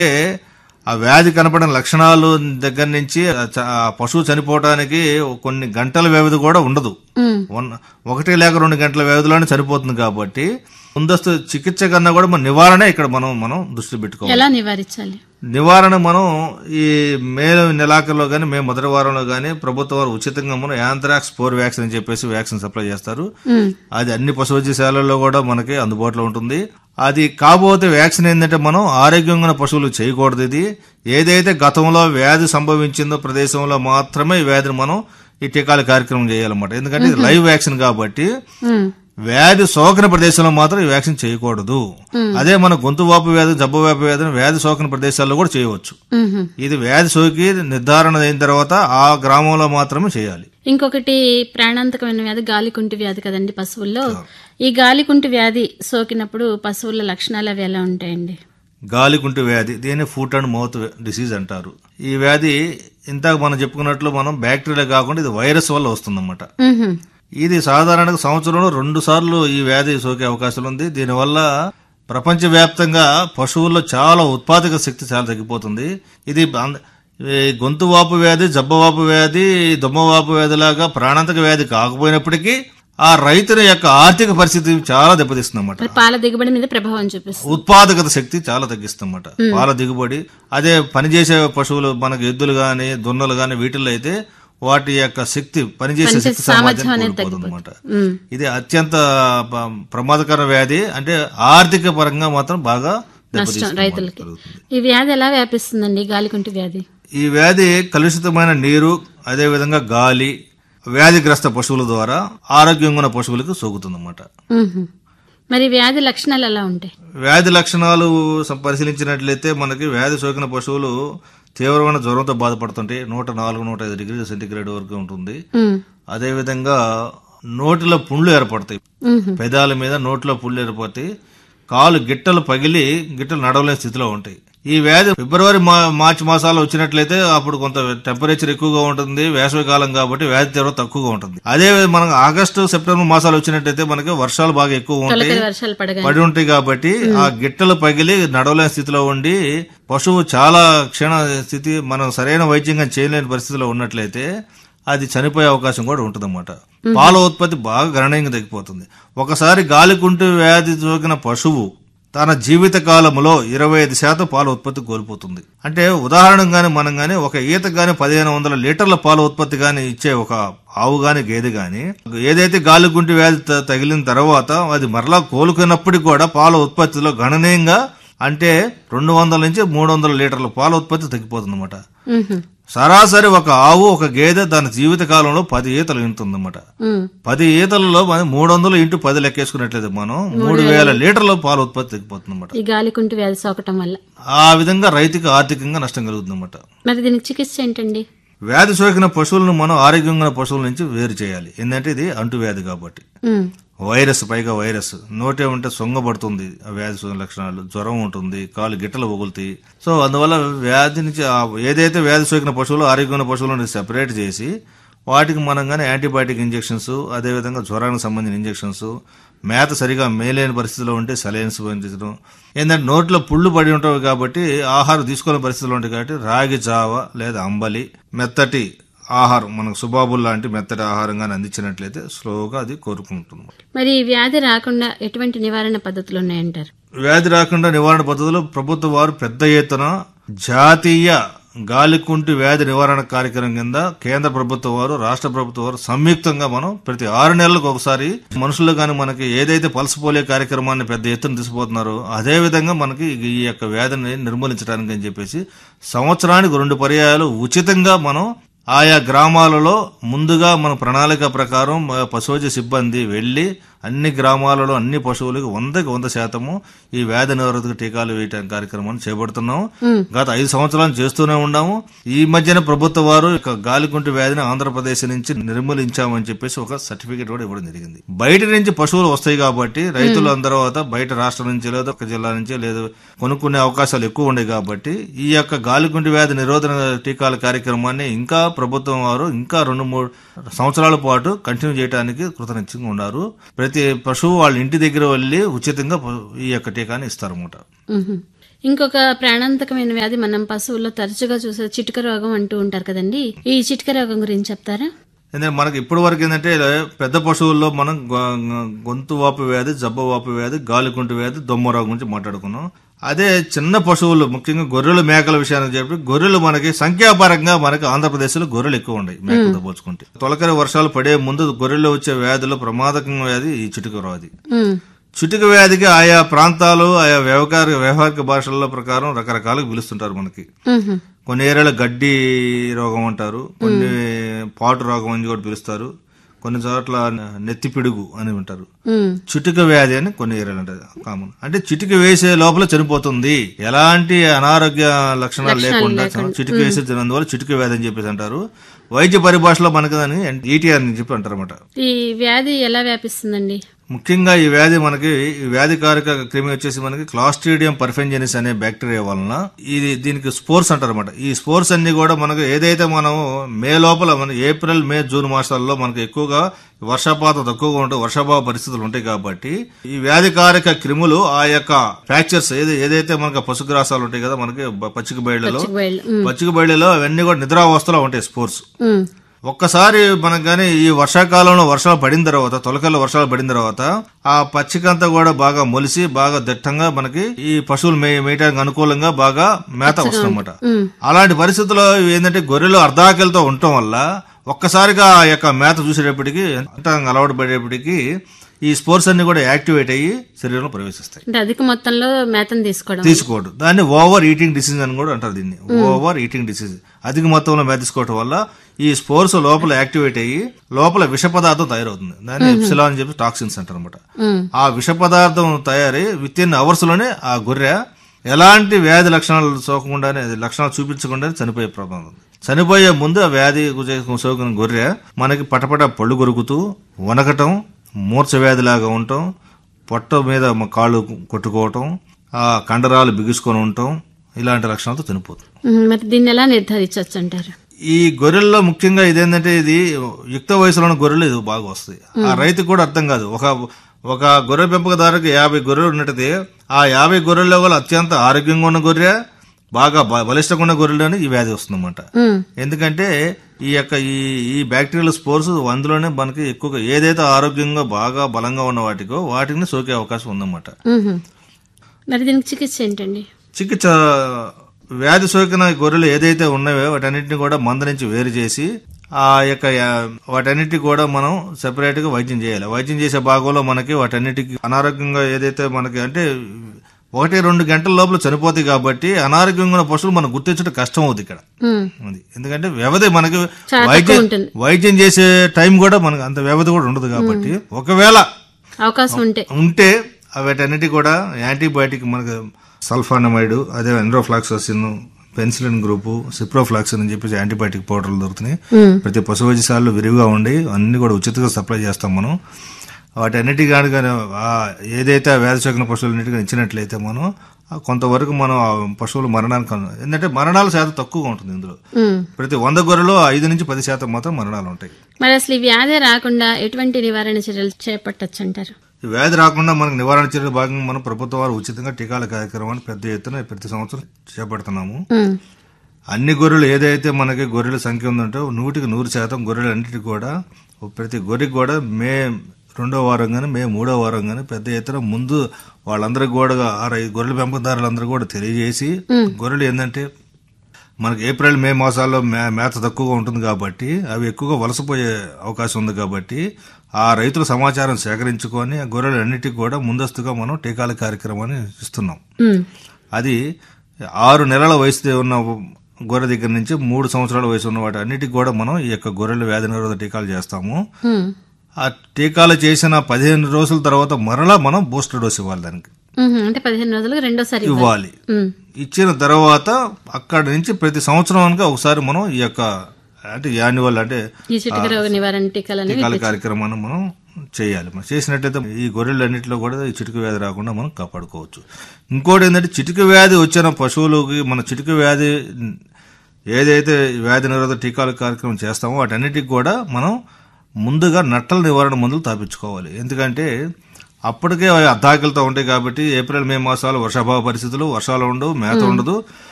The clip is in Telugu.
ఆ వ్యాధి కనపడిన లక్షణాలు దగ్గర నుంచి ఆ చ- ఆ పశువు చనిపోవడానికి కొన్ని గంటల వ్యవధి కూడా ఉండదు ఉమ్, వన్- ఒకటి లేక రెండు గంటల వ్యవధిలోనే చనిపోతుంది కాబట్టి ముందస్తు చికిత్స కన్నా కూడా మన నివారణ ఇక్కడ మనం మనం దృష్టి పెట్టుకోవాలి ఎలా నివారించాలి నివారణ మనం ఈ మే నెలాఖరులో కానీ మే మొదటి వారంలో కానీ ప్రభుత్వం వారు ఉచితంగా మనం యాంథ్రాక్స్ ఫోర్ వ్యాక్సిన్ అని చెప్పేసి వ్యాక్సిన్ సప్లై చేస్తారు ఉమ్, అది అన్ని పశు వైద్యశాలల్లో కూడా మనకి అందుబాటులో ఉంటుంది అది కాబోతే వ్యాక్సిన్ ఏంటంటే మనం ఆరోగ్యంగా ఉన్న పశువులు చేయకూడదు ఇది ఏదైతే గతంలో వ్యాధి సంభవించిందో ప్రదేశంలో మాత్రమే ఈ వ్యాధిని మనం ఈ టీకాల కార్యక్రమం చేయాలన్నమాట ఎందుకంటే ఇది లైవ్ వ్యాక్సిన్ కాబట్టి ఉమ్, వ్యాధి సోకిన ప్రదేశంలో మాత్రం ఈ వ్యాక్సిన్ చేయకూడదు అదే మన గొంతు వాపు వ్యాధి జబ్బు వ్యాపు వ్యాధిని వ్యాధి సోకిన ప్రదేశాల్లో కూడా చేయవచ్చు ఉమ్. ఇది వ్యాధి సోకి నిర్ధారణ అయిన తర్వాత ఆ గ్రామంలో మాత్రమే చేయాలి ఇంకొకటి ప్రాణాంతకమైన వ్యాధి గాలికుంటి వ్యాధి కదండి పశువుల్లో ఈ గాలికుంటి వ్యాధి సోకినప్పుడు పశువుల లక్షణాలు అవి ఎలా ఉంటాయండి గాలికుంటు వ్యాధి దీన్ని ఫుట్ అండ్ మౌత్ డిసీజ్ అంటారు ఈ వ్యాధి ఇంతకు మనం చెప్పుకున్నట్లు మనం బ్యాక్టీరియా కాకుండా ఇది వైరస్ వల్ల వస్తుందన్నమాట ఉహుం, ఇది సాధారణంగా సంవత్సరంలో రెండు సార్లు ఈ వ్యాధి సోకే అవకాశం ఉంది దీనివల్ల ప్రపంచవ్యాప్తంగా పశువుల్లో చాలా ఉత్పాదక శక్తి చాలా తగ్గిపోతుంది ఇది అంద- ఈ గొంతు వాపు వ్యాధి జబ్బవాపు వ్యాధి దొమ్మవాపు వ్యాధి లాగా ప్రాణాంతక వ్యాధి కాకపోయినప్పటికీ ఆ రైతుల యొక్క ఆర్థిక పరిస్థితి చాలా దెబ్బతీస్తుంది అన్నమాట మరి పాల దిగుబడి మీద ప్రభావం చూపిస్తుంది ఉత్పాదకత శక్తి చాలా తగ్గిస్తుందన్నమాట పాల దిగుబడి అదే పనిచేసే పశువులు మనకు ఎద్దులు గాని దున్నలు గాని వీటిల్లో అయితే వాటి యొక్క శక్తి పనిచేసే శక్తి సామర్థ్యం కోల్పోతుందన్నమాట ఉమ్, ఇది అత్యంత ప- ప్రమాదకర వ్యాధి అంటే ఆర్థిక పరంగా మాత్రం బాగా నష్టం దెబ్బతీస్తుంది రైతులకి జరుగుతుంది. ఈ వ్యాధి ఎలా వ్యాపిస్తుందండి గాలికుంటి వ్యాధి ఈ వ్యాధి కలుషితమైన నీరు అదే విధంగా గాలి వ్యాధిగ్రస్త పశువుల ద్వారా ఆరోగ్యంగా ఉన్న పశువులకు సోకుతుందన్నమాట ఉహుం. మరి వ్యాధి లక్షణాలు ఎలా ఉంటాయి వ్యాధి లక్షణాలు సం- పరిశీలించినట్లయితే మనకి వ్యాధి సోకిన పశువులు తీవ్రమైన జ్వరంతో బాధపడుతుంటాయి నూట నాలుగు నూట ఐదు డిగ్రీల సెంటీగ్రేడ్ వరకు ఉంటుంది ఉమ్, అదేవిధంగా నోటిలో పుండ్లు ఏర్పడతాయి ఉహుం. పెదాల మీద నోట్లో పుండ్లు ఏర్పడతాయి కాలు గిట్టలు పగిలి గిట్టలు నడవలేని స్థితిలో ఉంటాయి ఈ వ్యాధి ఫిబ్రవరి మా- మార్చి మాసాల్లో వచ్చినట్లయితే అప్పుడు కొంత టెంపరేచర్ ఎక్కువగా ఉంటుంది వేసవి కాలం కాబట్టి వ్యాధి తీవ్రత తక్కువగా ఉంటుంది అదే మనకు ఆగస్టు సెప్టెంబర్ మాసాలు వచ్చినట్లయితే మనకి వర్షాలు బాగా ఎక్కువ ఉంటాయి తొలకరి వర్షాలు పడగా పడి ఉంటాయి కాబట్టి ఆ గిట్టలు పగిలి నడవలేని స్థితిలో ఉండి పశువు చాలా క్షీణ స్థితి మనం సరైన వైద్యంగా చేయలేని పరిస్థితిలో ఉన్నట్లయితే అది చనిపోయే అవకాశం కూడా ఉంటుందన్నమాట పాల ఉత్పత్తి బాగా గణనీయంగా తగ్గిపోతుంది ఒకసారి గాలికుంటు వ్యాధి సోకిన పశువు తన జీవిత కాలంలో ఇరవై ఐదు శాతం పాల ఉత్పత్తి కోల్పోతుంది అంటే ఉదాహరణ గాని మనం గాని ఒక ఈత గాని పదిహేను వందల లీటర్ల పాల ఉత్పత్తి గాని ఇచ్చే ఒక ఆవు గాని గేదె గాని ఏదైతే గాలిగుంటి వ్యాధి త- తగిలిన తర్వాత అది మరలా కోలుకున్నప్పటికీ కూడా పాల ఉత్పత్తిలో గణనీయంగా అంటే రెండు వందల నుంచి మూడు వందల లీటర్ల పాల ఉత్పత్తి తగ్గిపోతుంది అనమాట ఉహుం, సరాసరి ఒక ఆవు ఒక గేదె దాని జీవిత కాలంలో పది ఈతలు ఇంటుందన్నమాట ఉమ్, పది ఈతలలో మనం మూడు వందలు ఇంటూ పది లెక్కేసుకున్నట్లయితే మనం మూడు వేల లీటర్ల పాల ఉత్పత్తి తగ్గిపోతుంది అనమాట ఈ గాలికుంటి వ్యాధి సోకటం వల్ల ఆ విధంగా రైతుకి ఆర్థికంగా నష్టం కలుగుతుంది అనమాట మరి దీనికి చికిత్స ఏంటండి వ్యాధి సోకిన పశువులను మనం ఆరోగ్యంగా ఉన్న పశువుల నుంచి వేరు చేయాలి ఎందుకంటే ఇది అంటువ్యాధి కాబట్టి ఉమ్, వైరస్ పైగా వైరస్ నోటే ఉంటే సొంగబడుతుంది ఆ వ్యాధి సోకిన లక్షణాలు జ్వరం ఉంటుంది కాలు గిట్టలు పగులుతాయి సో అందువల్ల వ్యాధి నుంచి ఆ ఏదైతే వ్యాధి సోకిన పశువులు ఆరోగ్యమైన పశువులను సెపరేట్ చేసి వాటికి మనం కానీ యాంటీబయాటిక్ ఇంజెక్షన్స్ అదేవిధంగా జ్వరానికి సంబంధించిన ఇంజెక్షన్స్ మేత సరిగా మేలేని పరిస్థితిలో ఉంటే సలైన్స్ పంపించడం ఏంటంటే నోట్లో పుళ్ళు పడి ఉంటాయి కాబట్టి ఆహారం తీసుకోలేని పరిస్థితిలో ఉంటాయి కాబట్టి రాగి జావ లేదా అంబలి మెత్తటి ఆహారం మనకు సుబాబుల్ లాంటి మెత్తటి ఆహారంగానే అందించినట్లయితే స్లోగా అది కోరుకుంటుంది మరి ఈ వ్యాధి రాకుండా ఎటువంటి నివారణ పద్ధతులు ఉన్నాయంటారు వ్యాధి రాకుండా నివారణ పద్ధతులు ప్రభుత్వ వారు పెద్ద ఎత్తున జాతీయ గాలికుంటి వ్యాధి నివారణ కార్యక్రమం కింద కేంద్ర ప్రభుత్వం వారు రాష్ట్ర ప్రభుత్వం వారు సంయుక్తంగా మనం ప్రతి ఆరు నెలలకు ఒకసారి మనుషులు కానీ మనకి ఏదైతే పల్స్ పోలియో కార్యక్రమాన్ని పెద్ద ఎత్తున తీసుకుపోతున్నారో అదే విధంగా మనకి ఈ యొక్క వ్యాధిని నిర్మూలించడానికి అని చెప్పేసి సంవత్సరానికి రెండు పర్యాయాలు ఉచితంగా మనం ఆయా గ్రామాలలో ముందుగా మన ప్రణాళిక ప్రకారం ఆ, పశువైద్య సిబ్బంది వెళ్లి అన్ని గ్రామాలలో అన్ని పశువులకు వందకి వంద శాతము ఈ వ్యాధి నిరోధక టీకాలు వేయటం కార్యక్రమాన్ని చేపడుతున్నాము గత ఐదు సంవత్సరాలు చేస్తూనే ఉన్నాము ఈ మధ్యన ప్రభుత్వ వారు ఇక గాలికుంటి వ్యాధిని ఆంధ్రప్రదేశ్ నుంచి నిర్మూలించామని చెప్పేసి ఒక సర్టిఫికేట్ కూడా ఇవ్వడం జరిగింది బయట నుంచి పశువులు వస్తాయి కాబట్టి రైతులు అందరూ బయట రాష్ట్రం నుంచి లేదా ఒక జిల్లా నుంచి లేదా కొనుక్కునే అవకాశాలు ఎక్కువ ఉన్నాయి కాబట్టి ఈ యొక్క గాలికుంటి వ్యాధి నిరోధన టీకాల కార్యక్రమాన్ని ఇంకా ప్రభుత్వం వారు ఇంకా రెండు మూడు సంవత్సరాల పాటు కంటిన్యూ చేయడానికి కృతనిశ్చయంగా ఉన్నారు ప్రతి పశువు వాళ్ళ ఇంటి దగ్గర వెళ్ళి ఉచితంగా ప- ఈ యొక్క టీకాని ఇస్తారన్నమాట ఉహుం. ఇంకొక ప్రాణాంతకమైన వ్యాధి మనం పశువుల్లో తరచుగా చూసే చిటుక రోగం అంటూ ఉంటారు కదండి ఈ చిటుక రోగం గురించి చెప్తారా ఎందుకంటే మనకి ఇప్పటి వరకు ఏంటంటే పెద్ద పశువుల్లో మనం గొ- గొంతు వాపు వ్యాధి జబ్బ వాపు వ్యాధి గాలికుంటు వ్యాధి దొమ్మ రోగం గురించి మాట్లాడుకున్నాం అదే చిన్న పశువులు ముఖ్యంగా గొర్రెలు మేకల విషయానికి చెప్పి గొర్రెలు మనకి సంఖ్యాపరంగా మనకి ఆంధ్రప్రదేశ్లో గొర్రెలు ఎక్కువ ఉన్నాయి మేకలతో పోల్చుకుంటే తొలకరి వర్షాలు పడే ముందు గొర్రెల్లో వచ్చే వ్యాధులు ప్రమాదకమైన వ్యాధి ఈ చిటుక వ్యాధి ఉమ్, చిటుక వ్యాధికి ఆయా ప్రాంతాలు ఆయా వ్యవహారిక వ్యవహారిక భాషల ప్రకారం రకరకాలుగా పిలుస్తుంటారు మనకి ఉహు, కొన్ని ఏరియాలో గడ్డి రోగం అంటారు కొన్ని పాటు రోగం అని కూడా పిలుస్తారు కొన్ని చోట్ల నెత్తి పిడుగు అని ఉంటారు ఉమ్, చిటుక వ్యాధి అని కొన్ని ఏరియాలు ఉంటుంది కామన్ అంటే చిటుక వేసే లోపల చనిపోతుంది ఎలాంటి అనారోగ్య లక్షణాలు లేకుండా చిటుక వేసే అందువల్ల చిటుక వ్యాధి అని చెప్పేసి అంటారు వైద్య పరిభాషలో మనకి దాన్ని ఈటీఆర్ అని చెప్పి అంటారు అనమాట ఈ వ్యాధి ఎలా వ్యాపిస్తుందండి ముఖ్యంగా ఈ వ్యాధి మనకి ఈ వ్యాధికారక క్రిమి వచ్చేసి మనకి క్లాస్ట్రీడియం పర్ఫెంజెనిస్ అనే బ్యాక్టీరియా వలన ఇది దీనికి స్పోర్స్ అంటారు అనమాట ఈ స్పోర్స్ అన్ని కూడా మనకు ఏదైతే మనం మే లోపల మన ఏప్రిల్ మే జూన్ మాసాల్లో మనకు ఎక్కువగా వర్షపాతం తక్కువగా ఉంటే వర్షాభావ పరిస్థితులు ఉంటాయి కాబట్టి ఈ వ్యాధికారక క్రిములు ఆ యొక్క ఫ్రాక్చర్స్ ఏది ఏదైతే మనకు పశుగ్రాసాలు ఉంటాయి కదా మనకి బ- పచ్చిక బయళ్లలో బయళ్ళు ఉమ్, పచ్చిక బయళ్లలో అవన్నీ కూడా నిద్రావస్థలో ఉంటాయి స్పోర్స్ ఉమ్, ఒక్కసారి మనకు కానీ ఈ వర్షాకాలంలో వర్షాలు పడిన తర్వాత తొలకల్లో వర్షాలు పడిన తర్వాత ఆ పచ్చికంతా కూడా బాగా మొలిసి బాగా దట్టంగా మనకి ఈ పశువులు మే మేయడానికి అనుకూలంగా బాగా మేత వస్తుందన్నమాట ఉమ్, అలాంటి పరిస్థితుల్లో ఇవి ఏంటంటే గొర్రెలు అర్ధాకలతో ఉండటం వల్ల ఒక్కసారిగా ఆ యొక్క మేత చూసేటప్పటికి అలవాటు పడేటప్పటికి ఈ స్పోర్ట్స్ అన్ని కూడా యాక్టివేట్ అయ్యి శరీరంలో ప్రవేశిస్తాయి అంటే అధిక మొత్తంలో మేతను తీసుకోవడం తీసుకోవడం దాన్ని ఓవర్ ఈటింగ్ డిసీజ్ అని కూడా అంటారు దీన్ని ఓవర్ ఈటింగ్ డిసీజ్ అధిక మొత్తంలో మేత తీసుకోవడం వల్ల ఈ స్పోర్స్ లోపల యాక్టివేట్ అయ్యి లోపల విష పదార్థం తయారవుతుంది దాన్ని ఎప్సిలా అని చెప్పి టాక్సిన్స్ అంటారు అనమాట ఉమ్, ఆ విష పదార్థం తయారై విత్ ఇన్ అవర్స్ లోనే ఆ గొర్రె ఎలాంటి వ్యాధి లక్షణాలు సోకకుండానే అది లక్షణాలు చూపించకుండానే చనిపోయే ప్రమాదం ఉంది. చనిపోయే ముందు ఆ వ్యాధి గు- సోకిన గొర్రె మనకి పటపట పళ్ళు కొరుకుతూ వనకటం మూర్ఛ వ్యాధిలాగా ఉండటం పొట్ట మీద మ- కాళ్ళు కొట్టుకోవటం ఆ కండరాలు బిగుసుకొని ఉండటం ఇలాంటి లక్షణాలతో చనిపోతుంది ఉమ్, మరి దీన్ని ఎలా నిర్ధారించవచ్చు అంటారు ఈ గొర్రెల్లో ముఖ్యంగా ఇదేంటంటే ఇది యుక్త వయసులో ఉన్న గొర్రెలు ఇది బాగా వస్తాయి ఆ రైతుకు కూడా అర్థం కాదు ఒక ఒక గొర్రె పెంపకదారుకి యాభై గొర్రెలు ఉన్నట్టయితే ఆ యాభై గొర్రెల్లో కూడా అత్యంత ఆరోగ్యంగా ఉన్న గొర్రె బాగా బ- బలిష్టంగా ఉన్న గొర్రెలోనే ఈ వ్యాధి వస్తుందన్నమాట ఉమ్, ఎందుకంటే ఈ యొక్క ఈ ఈ బ్యాక్టీరియల్ స్పోర్స్ అందులోనే మనకి ఎక్కువగా ఏదైతే ఆరోగ్యంగా బాగా బలంగా ఉన్న వాటికో వాటిని సోకే అవకాశం ఉందన్నమాట ఉహు. మరి దీనికి చికిత్స ఏంటండి చికిత్స వ్యాధి సోకిన గొర్రెలు ఏదైతే ఉన్నాయో వాటన్నిటిని కూడా మంద నుంచి వేరు చేసి ఆ యొక్క యా- వాటన్నిటి కూడా మనం సెపరేట్ గా వైద్యం చేయాలి వైద్యం చేసే భాగంలో మనకి వాటన్నిటికి అనారోగ్యంగా ఏదైతే మనకి అంటే ఒకటి రెండు గంటల లోపల చనిపోతాయి కాబట్టి అనారోగ్యంగా ఉన్న పశువులు మనం గుర్తించడం కష్టం అవుతుంది ఇక్కడ ఉమ్, అది ఎందుకంటే వ్యవధి మనకి చాలా వైద్యం తక్కువ ఉంటుంది. వైద్యం చేసే టైం కూడా మనకి అంత వ్యవధి కూడా ఉండదు కాబట్టి ఒకవేళ అవకాశం ఉంటే ఉంటే వీటన్నిటి కూడా యాంటీబయాటిక్ మనకు సల్ఫానమైడ్ అదే ఎండ్రోఫ్లాక్సోసిన్ పెన్సిలిన్ గ్రూపు సిప్రోఫ్లాక్సిన్ అని చెప్పేసి యాంటీబయాటిక్ పౌడర్లు దొరుకుతున్నాయి ఉమ్, ప్రతి పశు వైద్యశాలలో విరివిగా ఉండి అన్ని కూడా ఉచితంగా సప్లై చేస్తాం మనం వాటన్నిటి కానీ కానీ ఆ ఏదైతే ఆ వ్యాధి సోకిన పశువులన్నిటిగా ఇచ్చినట్లయితే మనం ఆ కొంతవరకు మనం ఆ పశువులు మరణానికి అను- ఎందుకంటే మరణాల శాతం తక్కువగా ఉంటుంది ఇందులో ఉమ్. ప్రతి వంద గొర్రెలో ఐదు నుంచి పది శాతం మాత్రం మరణాలు ఉంటాయి మరి అసలు ఈ వ్యాధి రాకుండా ఎటువంటి నివారణ చర్యలు చేపట్టచ్చు అంటారు ఈ వ్యాధి రాకుండా మనకు నివారణ చర్యల భాగంగా మనం ప్రభుత్వం వారు ఉచితంగా టీకాల కార్యక్రమాన్ని పెద్ద ఎత్తున ప్రతి సంవత్సరం చేపడుతున్నాము ఉమ్, అన్ని గొర్రెలు ఏదైతే మనకి గొర్రెల సంఖ్య ఉందంటో నూటికి నూరు శాతం గొర్రెలు అన్నిటికీ కూడా ప్రతి గొర్రెకి కూడా మే రెండో వారం కానీ మే మూడో వారం కానీ పెద్ద ఎత్తున ముందు వాళ్ళందరికీ కూడా ఆ రై- గొర్రెల పెంపకదారులందరూ కూడా తెలియజేసి గొర్రెలు ఏంటంటే మనకి ఏప్రిల్ మే మాసాల్లో మే మేత తక్కువగా ఉంటుంది కాబట్టి అవి ఎక్కువగా వలసపోయే అవకాశం ఉంది కాబట్టి ఆ రైతుల సమాచారం సేకరించుకొని ఆ గొర్రెలు అన్నిటికీ కూడా ముందస్తుగా మనం టీకాల కార్యక్రమాన్ని ఇస్తున్నాం ఉమ్, అది ఆరు నెలల వయసు ఉన్న గొర్రె దగ్గర నుంచి మూడు సంవత్సరాల వయసు ఉన్న వాటి అన్నిటికి కూడా మనం ఈ యొక్క గొర్రెల వ్యాధి నిరోధక టీకాలు చేస్తాము ఉమ్, ఆ టీకాలు చేసిన పదిహేను రోజుల తర్వాత మరలా మనం బూస్టర్ డోస్ ఇవ్వాలి దానికి ఉహు, అంటే పదిహేను రోజులకు రెండోసారి ఇవ్వాలి. ఇవ్వాలి ఉమ్, ఇచ్చిన తర్వాత అక్కడి నుంచి ప్రతి సంవత్సరానికి ఒకసారి మనం ఈ యొక్క అంటే యాన్యువల్ అంటే ఈ చిటిక రోగ నివారణ టీకాలు అనేవి టీకాల కార్యక్రమాన్ని మనం చేయాలి మనం చేసినట్టయితే ఈ గొర్రెలన్నింటిలో కూడా ఈ చిటిక వ్యాధి రాకుండా మనం కాపాడుకోవచ్చు ఇంకోటి ఏంటంటే చిటిక వ్యాధి వచ్చిన పశువులకి మన చిటిక వ్యాధి ఏదైతే వ్యాధి నిరోధక టీకాల కార్యక్రమం చేస్తామో వాటన్నిటికి కూడా మనం ముందుగా నట్టల నివారణ మందులు తాపించుకోవాలి ఎందుకంటే అప్పటికే అవి అద్దాకలతో ఉంటాయి కాబట్టి ఏప్రిల్ మే మాసాలు వర్షాభావ పరిస్థితులు వర్షాలు ఉండవు మేత ఉండదు